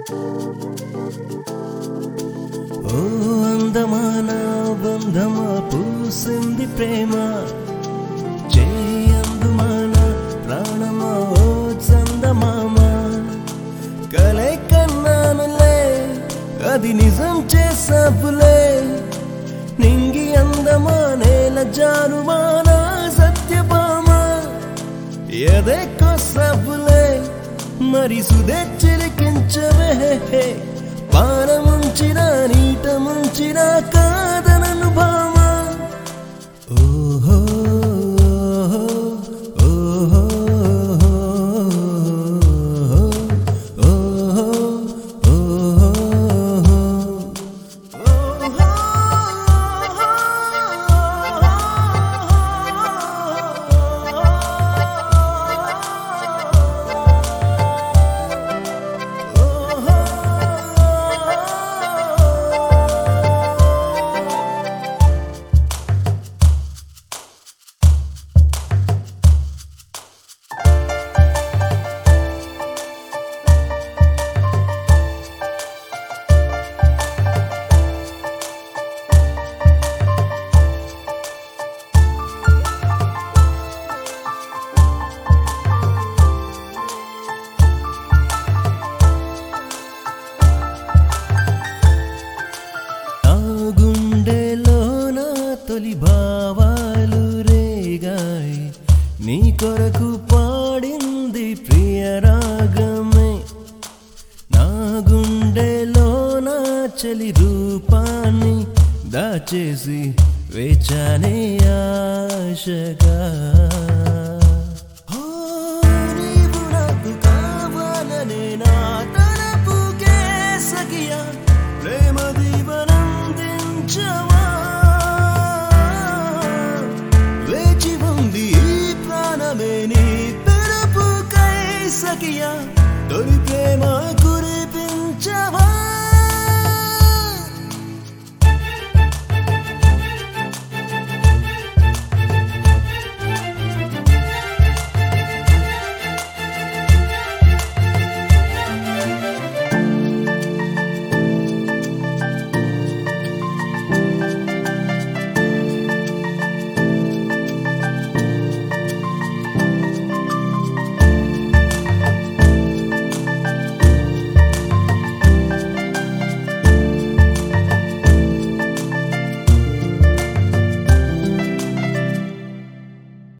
ఓ అందమాన బంధమా పూసింది ప్రేమ చేయందుమాన ప్రాణమా ఓ చందమామ కలై కన్నానులే అది నిజం చేసాపులే నింగి అందమా నేల జారుమాన సత్యభామ ఎదే కొసపులే మరి సుదే చిలికించవే పానముంచిన నీట ముంచిన కాదనను భామ ఓహో ఓహో నా గుండెలో నా తొలి భావాలు రేగాయి నీ కొరకు పాడింది ప్రియ రాగమే నా గుండెలో నా చలి రూపాన్ని దాచేసి వేచానే ఆశగా